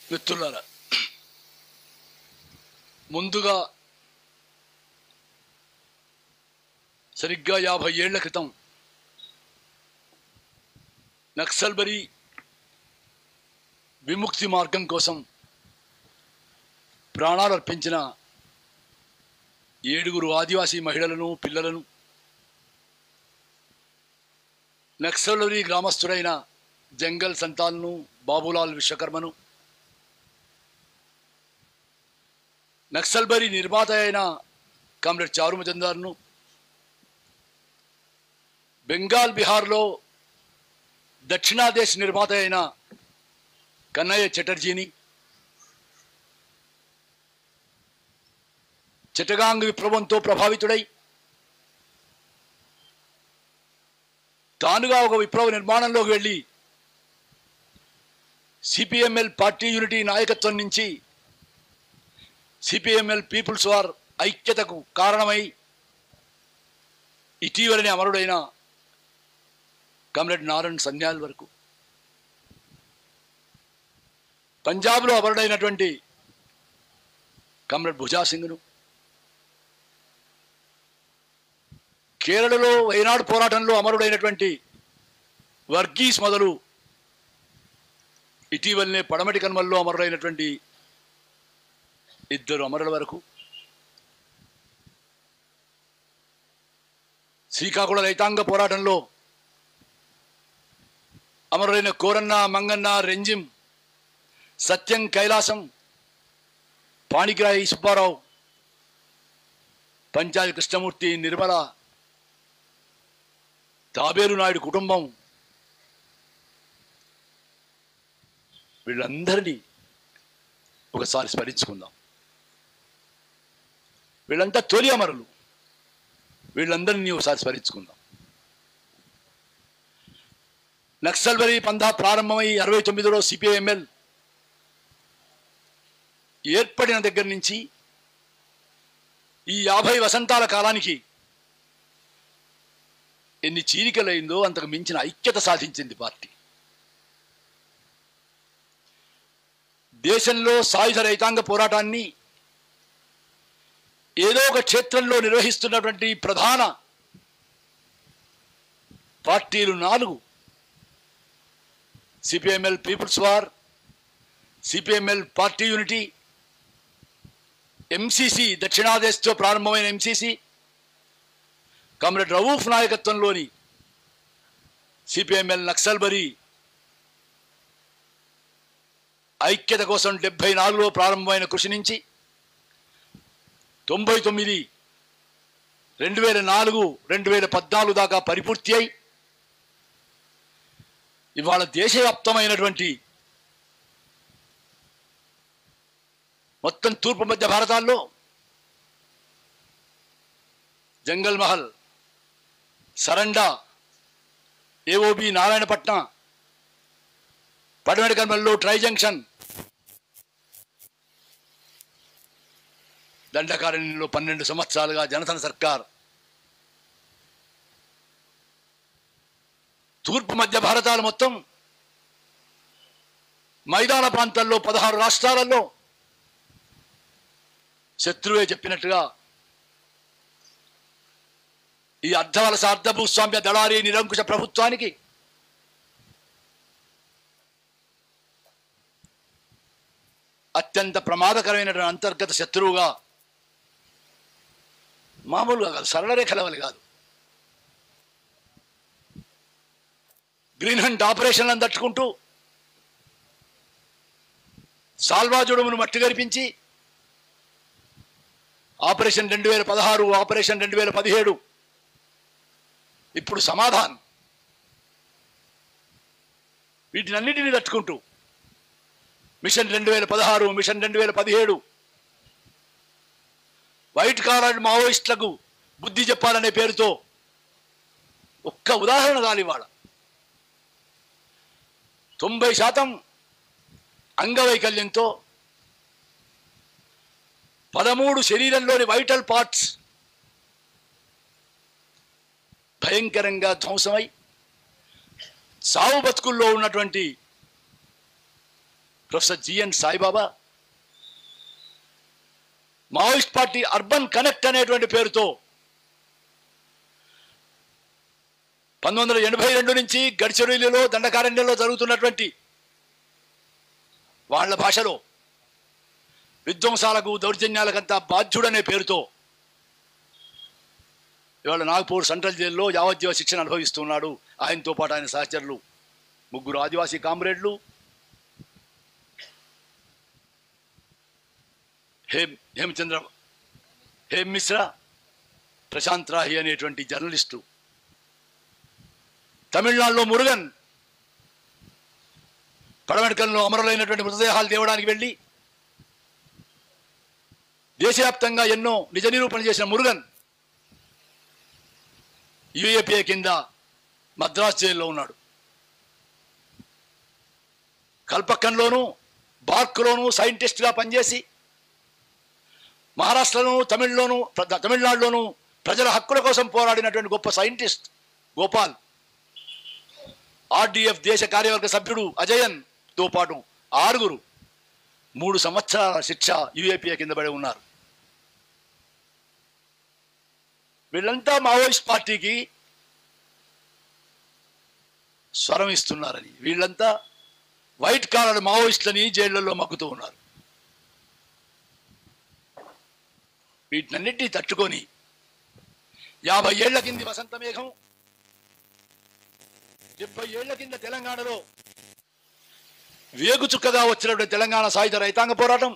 మిత్రులారా ముందుగా సరిగ్గా యాభై ఏళ్ల క్రితం నక్సల్బరీ విముక్తి మార్గం కోసం ప్రాణాలు అర్పించిన ఏడుగురు ఆదివాసీ మహిళలను పిల్లలను నక్సల్బరీ గ్రామస్తుడైన జంగల్ సంతాల్ను బాబులాల్ విశ్వకర్మను నక్సల్బరీ నిర్మాత అయిన కామ్రేడ్ చారు మజందార్ను బెంగాల్ బీహార్లో దక్షిణాదేశ్ నిర్మాత అయిన కన్నయ్య చటర్జీని చిటగాంగ్ విప్లవంతో ప్రభావితుడై తానుగా ఒక విప్లవ నిర్మాణంలోకి వెళ్ళి సిపిఎంఎల్ పార్టీ యూనిటీ నాయకత్వం నుంచి సిపిఎంఎల్ పీపుల్స్ వార్ ఐక్యతకు కారణమై ఇటీవలనే అమరుడైన కమ్రేడ్ నారాయణ్ సన్యాల్ వరకు పంజాబ్లో అమరుడైనటువంటి కమ్రేడ్ భుజా సింగ్ను కేరళలో వైనాడు పోరాటంలో అమరుడైనటువంటి వర్గీస్ మొదలు ఇటీవలనే పడమటి కన్మల్లో అమరుడైనటువంటి ఇద్దరు అమరుల వరకు శ్రీకాకుళ రైతాంగ పోరాటంలో అమరులైన కోరన్న మంగన్న రెంజిం సత్యం కైలాసం పాణిగ్రాహి సుబ్బారావు పంచాయతీ కృష్ణమూర్తి నిర్మల తాబేలు నాయుడు కుటుంబం వీళ్ళందరినీ ఒకసారి స్మరించుకుందాం వీళ్ళంతా తొలి అమరులు వీళ్ళందరినీ ఒకసారి స్మరించుకుందాం నక్సల్బరీ పందా ప్రారంభమై అరవై తొమ్మిదిలో సిపిఐఎంఎల్ ఏర్పడిన దగ్గర నుంచి ఈ యాభై వసంతాల కాలానికి ఎన్ని చీలికలైందో అంతకు మించిన ఐక్యత సాధించింది పార్టీ దేశంలో సాయుధ రైతాంగ పోరాటాన్ని ఏదో ఒక క్షేత్రంలో నిర్వహిస్తున్నటువంటి ప్రధాన పార్టీలు నాలుగు CPML people's war CPML party unity MCC దక్షిణాదేశ్తో ప్రారంభమైన ఎంసీసీ కామ్రేడ్ రవూఫ్ నాయకత్వంలోని సిపిఎంఎల్ నక్సల్బరీ ఐక్యత కోసం డెబ్బై నాలుగులో ప్రారంభమైన కృషి నుంచి తొంభై తొమ్మిది రెండు వేల నాలుగు రెండు వేల పద్నాలుగు దాకా పరిపూర్తి అయి ఇవాళ దేశవ్యాప్తమైనటువంటి మొత్తం తూర్పు మధ్య భారతాల్లో జంగల్ మహల్ సరండా ఏఓబి నారాయణపట్నం పడమటి కర్మల్లో ట్రై జంక్షన్ దండకారణ్యంలో పన్నెండు సంవత్సరాలుగా జనతన సర్కార్ తూర్పు మధ్య భారతాలు మొత్తం మైదాన ప్రాంతాల్లో పదహారు రాష్ట్రాలలో శత్రువే చెప్పినట్టుగా ఈ అర్ధవలస అర్ధ భూస్వామ్య దళారీ నిరంకుశ ప్రభుత్వానికి అత్యంత ప్రమాదకరమైనటువంటి అంతర్గత శత్రువుగా మామూలుగా కాదు సరళ రేఖల వల్ల కాదు గ్రీన్ హంట్ ఆపరేషన్లను తట్టుకుంటూ సాల్వాజుడుమును మట్టి గరిపించి ఆపరేషన్ రెండు వేల పదహారు ఆపరేషన్ రెండు వేల పదిహేడు ఇప్పుడు సమాధానం వీటినన్నిటినీ తట్టుకుంటూ మిషన్ రెండు వేల పదహారు మిషన్ రెండు వేల పదిహేడు వైట్ కాలర్ మావోయిస్టులకు బుద్ధి చెప్పాలనే పేరుతో ఒక్క ఉదాహరణ కాదు ఇవాళ తొంభై శాతం అంగవైకల్యంతో పదమూడు శరీరంలోని వైటల్ పార్ట్స్ భయంకరంగా ధ్వంసమై సావు బతుకుల్లో ఉన్నటువంటి professor GN Saibaba Maoist party urban connect అనేటువంటి పేరుతో పంతొమ్మిది వందల ఎనభై రెండు నుంచి గడిచెరువులలో దండకారణ్యంలో జరుగుతున్నటువంటి వాళ్ళ భాషలో విధ్వంసాలకు దౌర్జన్యాలకంతా బాధ్యుడనే పేరుతో ఇవాళ నాగ్పూర్ సెంట్రల్ జైల్లో యావజ్జీవ శిక్షణ అనుభవిస్తున్నాడు ఆయనతో పాటు ఆయన సహచరులు ముగ్గురు ఆదివాసీ కామ్రేడ్లు హేమ్ హేమచంద్ర హేమ్ మిశ్రా ప్రశాంత్ రాహి అనేటువంటి జర్నలిస్టు తమిళనాడులో మురుగన్ పడమెడకల్లో అమరులైనటువంటి మృతదేహాలు తేవడానికి వెళ్ళి దేశవ్యాప్తంగా ఎన్నో నిజ నిరూపణ చేసిన మురుగన్ యుఏపిఏ కింద మద్రాస్ జైల్లో ఉన్నాడు కల్పక్కన్లోను బార్క్లోను సైంటిస్ట్గా పనిచేసి మహారాష్ట్రలోను తమిళ్లోను ప్ర- తమిళనాడులోను ప్రజల హక్కుల కోసం పోరాడినటువంటి గొప్ప సైంటిస్ట్ గోపాల్ ఆర్డీఎఫ్ దేశ కార్యవర్గ సభ్యుడు అజయన్ తో పాటు ఆరుగురు మూడు సంవత్సరాల శిక్ష యుఏపీఏ కింద పడి ఉన్నారు వీళ్ళంతా మావోయిస్ట్ పార్టీకి స్వరం ఇస్తున్నారని వీళ్ళంతా వైట్ కాలర్ మావోయిస్టులని జైళ్లలో మగ్గుతూ ఉన్నారు వీటినన్నిటినీ తట్టుకొని యాభై ఏళ్ల కింది వసంత మేఘం డెబ్బై ఏళ్ల కింద తెలంగాణలో వేగు చుక్కగా వచ్చినటువంటి తెలంగాణ సాయుధ రైతాంగ పోరాటం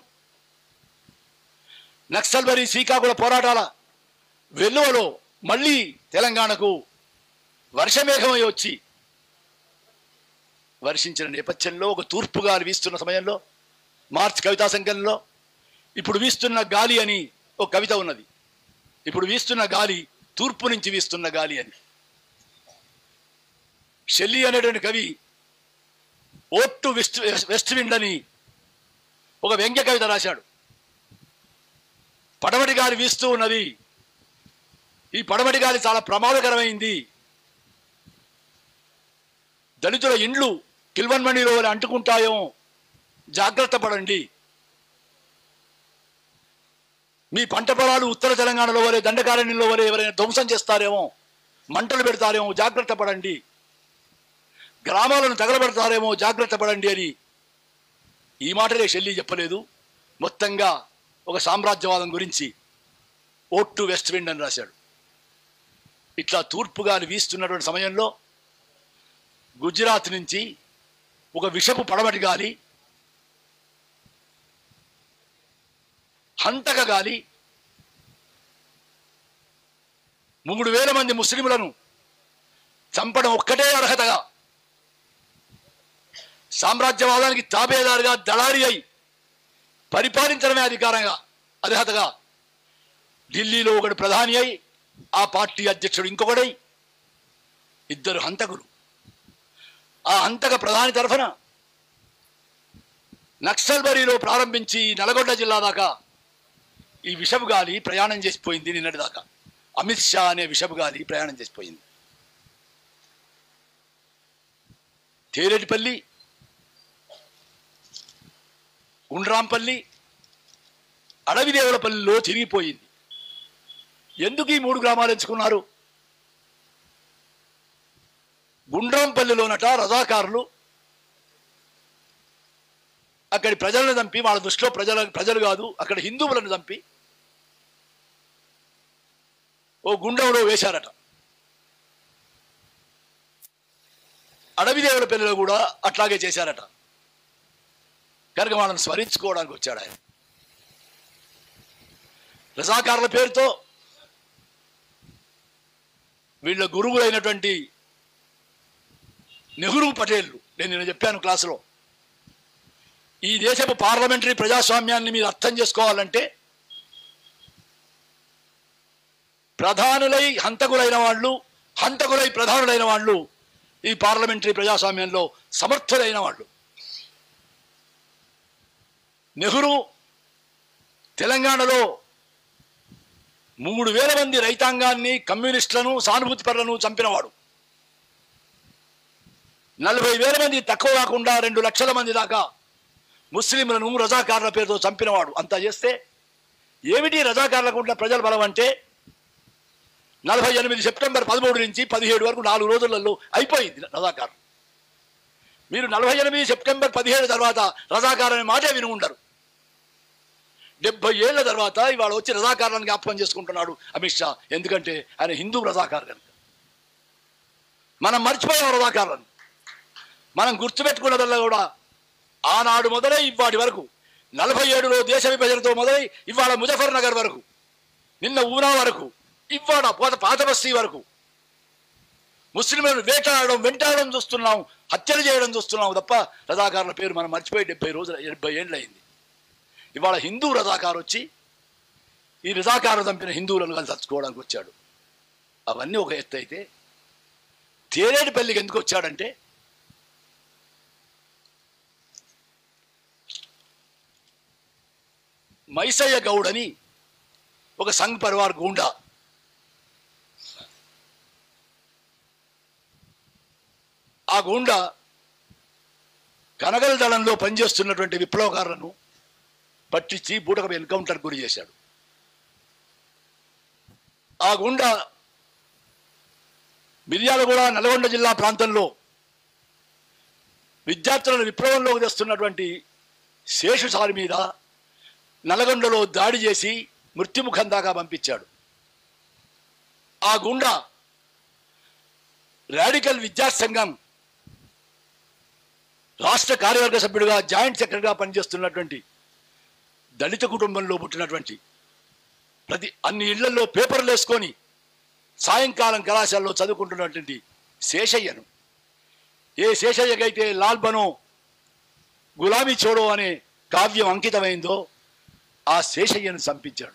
నక్సల్బరీ శ్రీకాకుళ పోరాటాల వెల్లువలో మళ్ళీ తెలంగాణకు వర్షమేఘమై వచ్చి వర్షించిన నేపథ్యంలో ఒక తూర్పు గాలి వీస్తున్న సమయంలో మార్చ్ కవితా సంకలనంలో ఇప్పుడు వీస్తున్న గాలి అని ఒక కవిత ఉన్నది ఇప్పుడు వీస్తున్న గాలి తూర్పు నుంచి వీస్తున్న గాలి అని షెల్లీ అనేటువంటి కవి ఓట్టు వెస్ట్ వెస్ట్ విండ్ అని ఒక వ్యంగ్య కవిత రాశాడు పడమటి గాలి వీస్తూ ఉన్నది ఈ పడమటి గాలి చాలా ప్రమాదకరమైంది దళితుల ఇండ్లు కిల్వన్మణిలో వలె అంటుకుంటాయో జాగ్రత్త పడండి మీ పంట పొలాలు ఉత్తర తెలంగాణలో వలె దండకారణ్యంలో వలె ఎవరైనా ధ్వంసం చేస్తారేమో మంటలు పెడతారేమో జాగ్రత్త పడండి గ్రామాలను తగలబెడతారేమో జాగ్రత్త పడండి అని ఈ మాటలే షెల్లీ చెప్పలేదు మొత్తంగా ఒక సామ్రాజ్యవాదం గురించి ఓట్ టు వెస్ట్ విండ్ అని రాశాడు ఇట్లా తూర్పుగా వీస్తున్నటువంటి సమయంలో గుజరాత్ నుంచి ఒక విషపు పడమటి గాలి హంతక గాలి మూడు వేల మంది ముస్లింలను చంపడం ఒక్కటే అర్హతగా సామ్రాజ్యవాదానికి తాబేదారుగా దళారి అయి పరిపాలించడమే అధికారంగా అర్హతగా ఢిల్లీలో ఒకడు ప్రధాని అయి ఆ పార్టీ అధ్యక్షుడు ఇంకొకడై ఇద్దరు హంతకులు ఆ హంతక ప్రధాని తరఫున నక్సల్బరీలో ప్రారంభించి నల్గొండ జిల్లా దాకా ఈ విషపు గాలి ప్రయాణం చేసిపోయింది నిన్నటి దాకా అమిత్ షా అనే విషపు గాలి ప్రయాణం చేసిపోయింది తేరెటిపల్లి గుండ్రాంపల్లి అడవిదేవులపల్లిలో తిరిగిపోయింది ఎందుకు ఈ మూడు గ్రామాలు ఎంచుకున్నారు గుండ్రాంపల్లిలోనట రజాకారులు అక్కడి ప్రజలను చంపి వాళ్ళ దృష్టిలో ప్రజల ప్రజలు కాదు అక్కడ హిందువులను చంపి ఓ గుండంలో వేశారట అడవిదేవుల పెళ్లిలో కూడా అట్లాగే చేశారట కనుక వాళ్ళని స్మరించుకోవడానికి వచ్చాడు ఆయన రజాకారుల పేరుతో వీళ్ళ గురువులైనటువంటి నెహ్రూ పటేల్ నేను నిన్న చెప్పాను క్లాసులో ఈ దేశపు పార్లమెంటరీ ప్రజాస్వామ్యాన్ని మీరు అర్థం చేసుకోవాలంటే ప్రధానులై హంతకులైన వాళ్ళు హంతకులై ప్రధానులైన వాళ్ళు ఈ పార్లమెంటరీ ప్రజాస్వామ్యంలో సమర్థులైన వాళ్ళు నెహ్రూ తెలంగాణలో మూడు వేల మంది రైతాంగాన్ని కమ్యూనిస్టులను సానుభూతిపరులను చంపినవాడు నలభై వేల మంది తక్కువ కాకుండా రెండు లక్షల మంది దాకా ముస్లింలను రజాకారుల పేరుతో చంపినవాడు అంతా చేస్తే ఏమిటి రజాకారులకు ఉన్న ప్రజల బలం అంటే నలభై ఎనిమిది సెప్టెంబర్ పదమూడు నుంచి పదిహేడు వరకు నాలుగు రోజులలో అయిపోయింది రజాకారు మీరు నలభై ఎనిమిది సెప్టెంబర్ పదిహేడు తర్వాత రజాకారు అనే మాటే విని ఉండరు డెబ్బై ఏళ్ల తర్వాత ఇవాళ వచ్చి రజాకారులను జ్ఞాపకం చేసుకుంటున్నాడు అమిత్ షా ఎందుకంటే ఆయన హిందూ రజాకారు కనుక మనం మర్చిపోయాం రజాకారులను మనం గుర్తుపెట్టుకున్నదల్లా కూడా ఆనాడు మొదలై ఇవాటి వరకు నలభై ఏడులో దేశ విభజనతో మొదలై ఇవాళ ముజఫర్ నగర్ వరకు నిన్న ఊనా వరకు ఇవాళ పోత పాత బస్తీ వరకు ముస్లింలను వేటాడడం వెంటాడడం చూస్తున్నాం హత్యలు చేయడం చూస్తున్నాం తప్ప రజాకారుల పేరు మనం మర్చిపోయి డెబ్బై రోజులు డెబ్బై ఏళ్ళు అయింది ఇవాళ హిందూ రజాకారు వచ్చి ఈ రజాకారు చంపిన హిందువులను కలిసి తచ్చుకోవడానికి వచ్చాడు అవన్నీ ఒక ఎత్తు అయితే తేరేడుపల్లికి ఎందుకు వచ్చాడంటే మైసయ్య గౌడ్ అని ఒక సంఘ్ పరివార్ గూండా ఆ గూండా కనగల దళంలో పనిచేస్తున్నటువంటి విప్లవకారులను పట్టించి బూటకపు ఎన్కౌంటర్ గురి చేశాడు ఆ గుండా మిర్యాలగూడ నల్గొండ జిల్లా ప్రాంతంలో విద్యార్థులను విప్లవంలోకి తెస్తున్నటువంటి శేషుసారి మీద నల్గొండలో దాడి చేసి మృత్యుముఖం దాకా పంపించాడు ఆ గుండా రాడికల్ విద్యార్థి సంఘం రాష్ట్ర కార్యవర్గ సభ్యుడిగా జాయింట్ సెక్రటరీగా పనిచేస్తున్నటువంటి దళిత కుటుంబంలో పుట్టినటువంటి ప్రతి అన్ని ఇళ్లలో పేపర్లు వేసుకొని సాయంకాలం కళాశాలలో చదువుకుంటున్నటువంటి శేషయ్యను ఏ శేషయ్యకైతే లాల్ బనో గులాబీ చోడో అనే కావ్యం అంకితమైందో ఆ శేషయ్యను చంపించాడు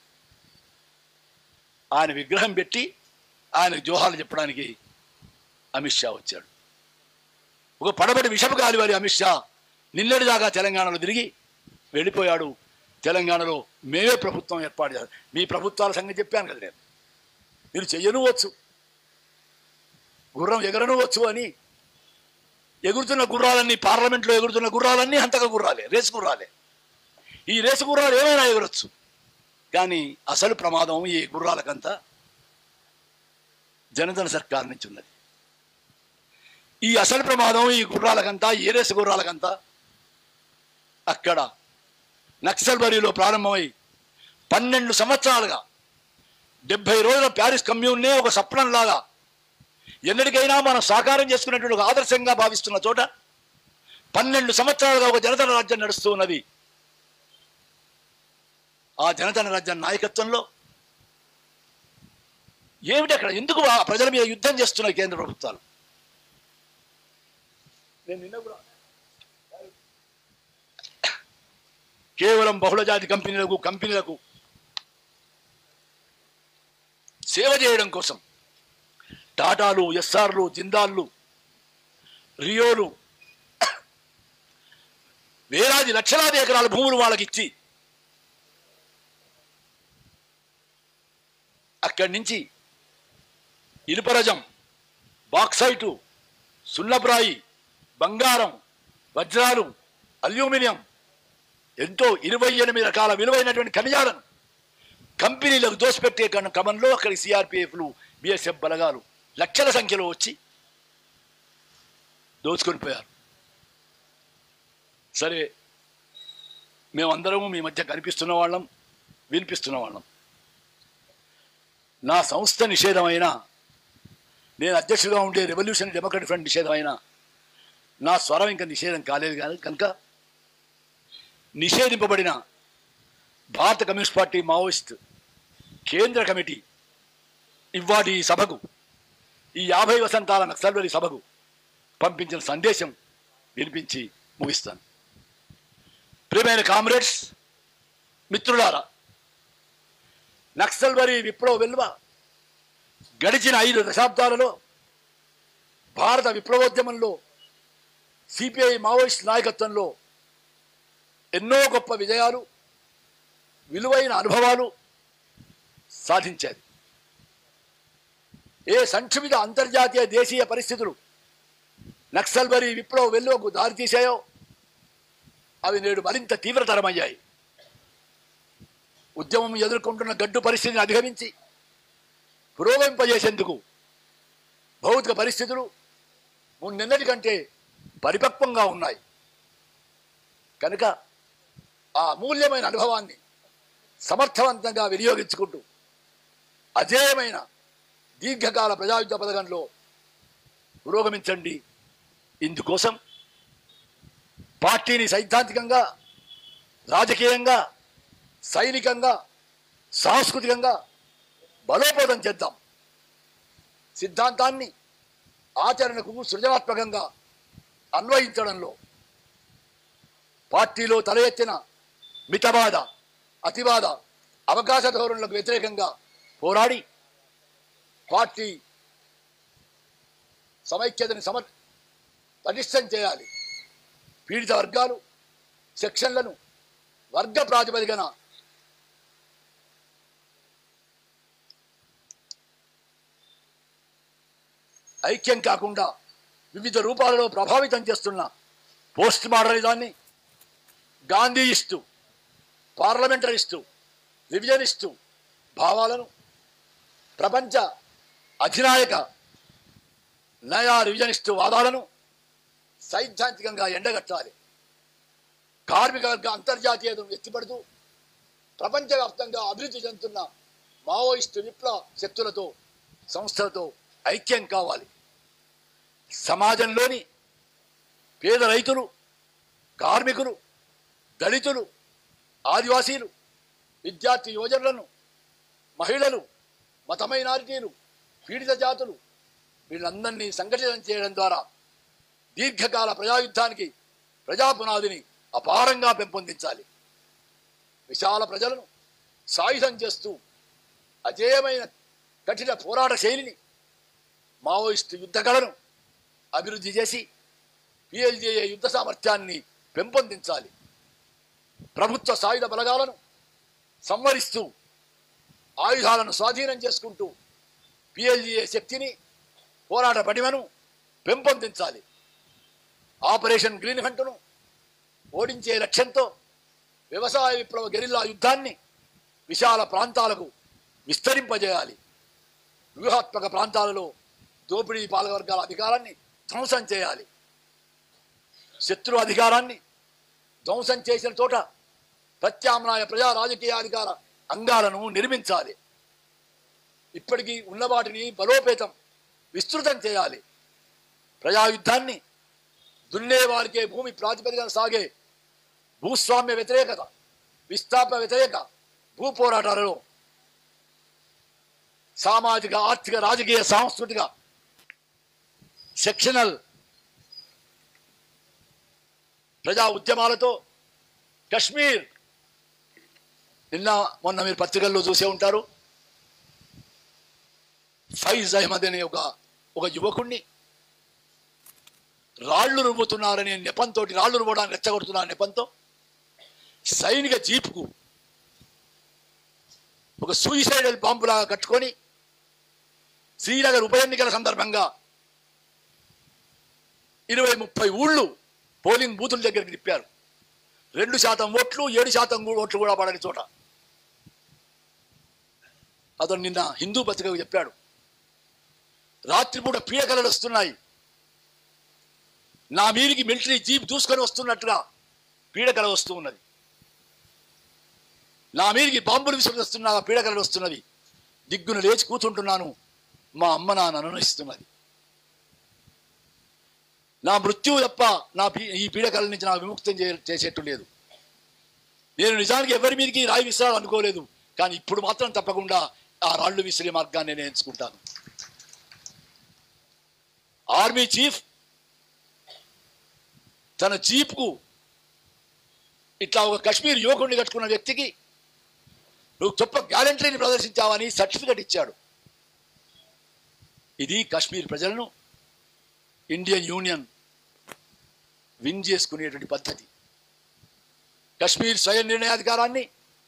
ఆయన విగ్రహం పెట్టి ఆయన జోహాలు చెప్పడానికి అమిత్ షా వచ్చాడు ఒక పడబడి విషపు గాలి వారి అమిత్ షా నిన్నటిదాకా తెలంగాణలో తిరిగి వెళ్ళిపోయాడు తెలంగాణలో మేమే ప్రభుత్వం ఏర్పాటు చేయాలి మీ ప్రభుత్వాల సంగతి చెప్పాను కదా నేను మీరు చెయ్యనువచ్చు గుర్రం ఎగరనువచ్చు అని ఎగురుతున్న గుర్రాలన్నీ పార్లమెంట్లో ఎగురుతున్న గుర్రాలన్నీ హంతక గుర్రాలే రేసు గుర్రాలే ఈ రేసు గుర్రాలు ఏమైనా ఎగరొచ్చు కానీ అసలు ప్రమాదం ఈ గుర్రాలకంతా జనధన సర్కార్ నుంచి ఉన్నది ఈ అసలు ప్రమాదం ఈ గుర్రాలకంతా ఏ రేసు గుర్రాలకంతా అక్కడ నక్సల్ బరీలో ప్రారంభమై పన్నెండు సంవత్సరాలుగా డెబ్బై రోజుల ప్యారిస్ కమ్యూన్నే ఒక స్వప్నంలాగా ఎన్నటికైనా మనం సాకారం చేసుకునేటువంటి ఒక ఆదర్శంగా భావిస్తున్న చోట పన్నెండు సంవత్సరాలుగా ఒక జనతన రాజ్యం నడుస్తూ ఉన్నది ఆ జనతన రాజ్యం నాయకత్వంలో ఏమిటి అక్కడ ఎందుకు ఆ ప్రజల మీద యుద్ధం చేస్తున్నాయి కేంద్ర ప్రభుత్వాలు నేను నిన్న కూడా కేవలం బహుళజాతి కంపెనీలకు కంపెనీలకు సేవ చేయడం కోసం టాటాలు ఎస్ఆర్లు జిందాల్లు రియోలు వేలాది లక్షలాది ఎకరాల భూములు వాళ్ళకి ఇచ్చి అక్కడి నుంచి ఇనుపరజం బాక్సైటు సున్నబ్రాయి బంగారం వజ్రాలు అల్యూమినియం ఎంతో ఇరవై ఎనిమిది రకాల విలువైనటువంటి ఖనిజాలను కంపెనీలకు దోసిపెట్టే కన్న క్రమంలో అక్కడి సిఆర్పిఎఫ్లు బిఎస్ఎఫ్ బలగాలు లక్షల సంఖ్యలో వచ్చి దోచుకొని పోయారు సరే మేమందరము మీ మధ్య కనిపిస్తున్న వాళ్ళం వినిపిస్తున్న వాళ్ళం నా సంస్థ నిషేధమైన నేను అధ్యక్షుడిగా ఉండే రెవల్యూషన్ డెమోక్రటిక్ ఫ్రంట్ నిషేధమైన నా స్వరం ఇంకా నిషేధం కాలేదు కానీ కనుక నిషేధింపబడిన భారత కమ్యూనిస్ట్ పార్టీ మావోయిస్ట్ కేంద్ర కమిటీ ఇవాటి ఈ సభకు ఈ యాభై వసంతాల నక్సల్వరి సభకు పంపించిన సందేశం వినిపించి ముగిస్తాను ప్రియమైన కామ్రేడ్స్ మిత్రులారా నక్సల్వరి విప్లవ వెల్వ గడిచిన ఐదు దశాబ్దాలలో భారత విప్లవోద్యమంలో సిపిఐ మావోయిస్ట్ నాయకత్వంలో ఎన్నో గొప్ప విజయాలు విలువైన అనుభవాలు సాధించారు ఏ సంక్షిప్త అంతర్జాతీయ దేశీయ పరిస్థితులు నక్సల్బరీ విప్లవ వెల్లువకు దారితీశాయో అవి నేడు మరింత తీవ్రతరమయ్యాయి ఉద్యమం ఎదుర్కొంటున్న గడ్డు పరిస్థితిని అధిగమించి పురోగమింపజేసేందుకు భౌతిక పరిస్థితులు నిన్నటి కంటే పరిపక్వంగా ఉన్నాయి కనుక ఆ అమూల్యమైన అనుభవాన్ని సమర్థవంతంగా వినియోగించుకుంటూ అజేయమైన దీర్ఘకాల ప్రజాయుద్ధ పథకంలో పురోగమించండి ఇందుకోసం పార్టీని సైద్ధాంతికంగా రాజకీయంగా సైనికంగా సాంస్కృతికంగా బలోపేతం చేద్దాం సిద్ధాంతాన్ని ఆచరణకు సృజనాత్మకంగా అన్వయించడంలో పార్టీలో తల ఎత్తిన మితవాద అతివాద అవకాశ ధోరణులకు వ్యతిరేకంగా పోరాడి పార్టీ సమైక్యతని సమ పటిష్టం చేయాలి పీడిత వర్గాలు సెక్షన్లను వర్గ ప్రాతిపదికన ఐక్యం కాకుండా వివిధ రూపాలలో ప్రభావితం చేస్తున్న పోస్ట్ మోడర్నిజాన్ని గాంధీయిస్టు పార్లమెంటరిస్టు రివిజనిస్టు భావాలను ప్రపంచ అధినాయక నయా రివిజనిస్టు వాదాలను సైద్ధాంతికంగా ఎండగట్టాలి కార్మిక వర్గ అంతర్జాతీయతను ఎత్తిపడుతూ ప్రపంచవ్యాప్తంగా అభివృద్ధి చెందుతున్న మావోయిస్టు విప్లవ శక్తులతో సంస్థలతో ఐక్యం కావాలి సమాజంలోని పేద రైతులు కార్మికులు దళితులు ఆదివాసీలు విద్యార్థి యువజనులను మహిళలు మత మైనారిటీలు పీడిత జాతులు వీళ్ళందరినీ సంఘటితం చేయడం ద్వారా దీర్ఘకాల ప్రజాయుద్ధానికి ప్రజాపునాదిని అపారంగా పెంపొందించాలి విశాల ప్రజలను సాయుధం చేస్తూ అజేయమైన కఠిన పోరాట శైలిని మావోయిస్టు యుద్ధ కళను అభివృద్ధి చేసి పిఎల్జేఏ యుద్ధ సామర్థ్యాన్ని పెంపొందించాలి ప్రభుత్వ సాయుధ బలగాలను సంవరిస్తూ ఆయుధాలను స్వాధీనం చేసుకుంటూ పిఎల్జీఏ శక్తిని పోరాట పటిమను పెంపొందించాలి ఆపరేషన్ గ్రీన్ హంట్ను ఓడించే లక్ష్యంతో వ్యవసాయ విప్లవ గెరిల్లా యుద్ధాన్ని విశాల ప్రాంతాలకు విస్తరింపజేయాలి వ్యూహాత్మక ప్రాంతాలలో దోపిడీ పాలకవర్గాల అధికారాన్ని ధ్వంసం చేయాలి శత్రు అధికారాన్ని ధ్వంసం చేసిన చోట ప్రత్యామ్నాయ ప్రజా రాజకీయాధికార అంగాలను నిర్మించాలి ఇప్పటికీ ఉన్న వాటిని బలోపేతం విస్తృతం చేయాలి ప్రజాయుద్ధాన్ని దున్నే వారికే భూమి ప్రాతిపదికన సాగే భూస్వామ్య వ్యతిరేకత విస్థాప వ్యతిరేక భూ పోరాటాలలో సామాజిక ఆర్థిక రాజకీయ సాంస్కృతిక సెక్షనల్ ప్రజా ఉద్యమాలతో కశ్మీర్ నిన్న మొన్న మీరు పత్రికల్లో చూసే ఉంటారు ఫైజ్ అహ్మద్ అనే ఒక ఒక యువకుణ్ణి రాళ్లు రువ్వుతున్నారనే నెపంతో రాళ్లు రువ్వడానికి రెచ్చగొడుతున్న నెపంతో సైనిక జీపుకు ఒక సూయిసైడల్ బాంబులాగా కట్టుకొని శ్రీనగర్ ఉప ఎన్నికల సందర్భంగా ఇరవై ముప్పై ఊళ్ళు పోలింగ్ బూతుల దగ్గరికి తిప్పారు రెండు శాతం ఓట్లు ఏడు శాతం కూడా ఓట్లు కూడా పడని చోట అతను నిన్న హిందూ పత్రికకు చెప్పాడు రాత్రిపూట పీడకలలు వస్తున్నాయి నా మీదికి మిలిటరీ జీప్ దూసుకొని వస్తున్నట్టుగా పీడకల వస్తూ ఉన్నది నా మీదికి బాంబులు విసురుస్తున్నా పీడకలలు వస్తున్నవి దిగ్గున లేచి కూర్చుంటున్నాను మా అమ్మ నాన్న అనునిస్తున్నది నా మృత్యువు తప్ప నా పీ ఈ పీడకల నుంచి నాకు విముక్తం చే చేసేట్టు లేదు నేను నిజానికి ఎవరి మీదకి రాయి విసరాలి అనుకోలేదు కానీ ఇప్పుడు మాత్రం తప్పకుండా ఆ రాళ్ళు విసిరే మార్గాన్ని నేను ఎంచుకుంటాను ఆర్మీ చీఫ్ తన చీప్కు ఇట్లా ఒక కశ్మీర్ యువకుడిని కట్టుకున్న వ్యక్తికి నువ్వు గొప్ప గ్యారంటీని ప్రదర్శించావని సర్టిఫికెట్ ఇచ్చాడు ఇది కాశ్మీర్ ప్రజలను ఇండియన్ యూనియన్ విన్ చేసుకునేటువంటి పద్ధతి కశ్మీర్ స్వయం నిర్ణయాధికారాన్ని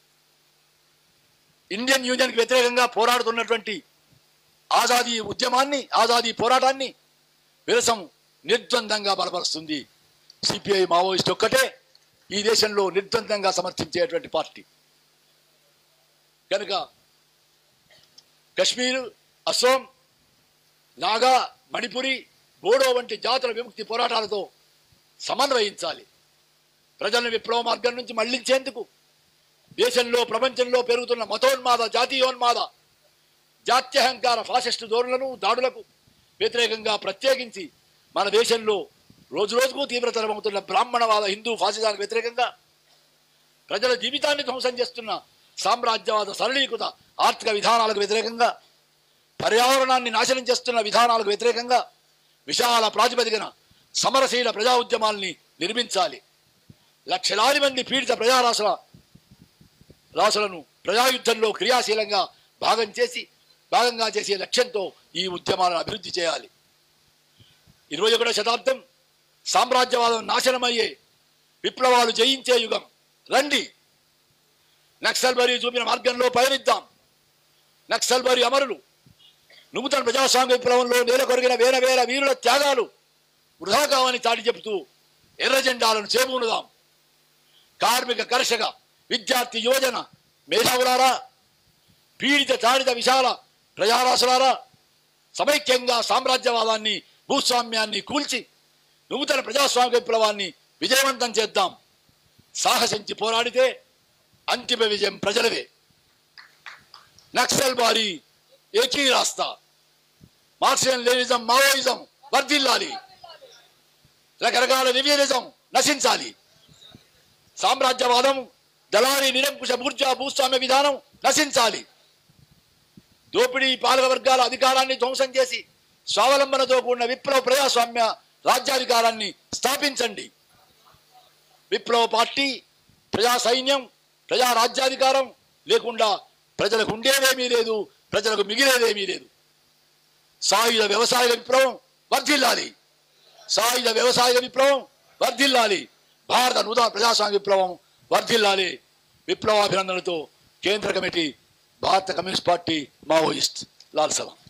ఇండియన్ యూనియన్కి వ్యతిరేకంగా పోరాడుతున్నటువంటి ఆజాదీ ఉద్యమాన్ని ఆజాదీ పోరాటాన్ని విరసం నిర్ద్వందంగా బలపరుస్తుంది సిపిఐ మావోయిస్ట్ ఒక్కటే ఈ దేశంలో నిర్ద్వందంగా సమర్థించేటువంటి పార్టీ కనుక కశ్మీర్ అస్సోం నాగా మణిపురి బోడో వంటి జాతుల విముక్తి పోరాటాలతో సమన్వయించాలి ప్రజలను విప్లవ మార్గం నుంచి మళ్లించేందుకు దేశంలో ప్రపంచంలో పెరుగుతున్న మతోన్మాద జాతీయోన్మాద జాత్యహంకార ఫాసిస్టు ధోరణులను దాడులకు వ్యతిరేకంగా ప్రత్యేకించి మన దేశంలో రోజు రోజుకు తీవ్రతరమవుతున్న బ్రాహ్మణవాద హిందూ ఫాసిజానికి వ్యతిరేకంగా ప్రజల జీవితాన్ని ధ్వంసం చేస్తున్న సామ్రాజ్యవాద సరళీకృత ఆర్థిక విధానాలకు వ్యతిరేకంగా పర్యావరణాన్ని నాశనం చేస్తున్న విధానాలకు వ్యతిరేకంగా విశాల ప్రాతిపదికన సమరశీల ప్రజా ఉద్యమాల్ని నిర్మించాలి లక్షలాది మంది పీడిత ప్రజారాశుల రాసులను ప్రజాయుద్ధంలో క్రియాశీలంగా భాగం చేసి భాగంగా చేసే లక్ష్యంతో ఈ ఉద్యమాలను అభివృద్ధి చేయాలి ఇరవై ఒకటో శతాబ్దం సామ్రాజ్యవాదం నాశనమయ్యే విప్లవాలు జయించే యుగం రండి నక్సల్బరీ చూపిన మార్గంలో పయనిద్దాం నక్సల్బరీ అమరులు నూతన ప్రజాస్వామ్య విప్లవంలో నేల కొరిగిన వేల వేల వీరుల త్యాగాలు వృధా కావని చాటి చెబుతూ ఎర్ర జెండాలను చేమూనుదాం కార్మిక కర్షక విద్యార్థి యువజన మేధావులారా పీడిత తాడిత విశాల ప్రజారాసులారా సమైక్యంగా సామ్రాజ్యవాదాన్ని భూస్వామ్యాన్ని కూల్చి నూతన ప్రజాస్వామ్య విప్లవాన్ని విజయవంతం చేద్దాం సాహసించి పోరాడితే అంతిమ విజయం ప్రజలవే నక్సల్ బారీ ఏకీ రాస్తా మార్క్సియన్ లెనిజం మావోయిజం వర్ధిల్లాలి రకరకాల రివియనిజం నశించాలి సామ్రాజ్యవాదం దళారీ నిరంకుశ బూర్జా భూస్వామ్య విధానం నశించాలి దోపిడీ పాలక వర్గాల అధికారాన్ని ధ్వంసం చేసి స్వావలంబనతో కూడిన విప్లవ ప్రజాస్వామ్య రాజ్యాధికారాన్ని స్థాపించండి విప్లవ పార్టీ ప్రజా సైన్యం ప్రజా రాజ్యాధికారం లేకుండా ప్రజలకు ఉండేదేమీ లేదు ప్రజలకు మిగిలేదేమీ లేదు సాయుధ వ్యవసాయ విప్లవం వర్ధిల్లాలి సాయుధ వ్యవసాయ విప్లవం వర్ధిల్లాలి భారత నూతన ప్రజాస్వామ్య విప్లవం వర్ధిల్లాలి విప్లవాభినందనలతో కేంద్ర కమిటీ భారత కమ్యూనిస్ట్ పార్టీ మావోయిస్ట్ లాల్ సలాం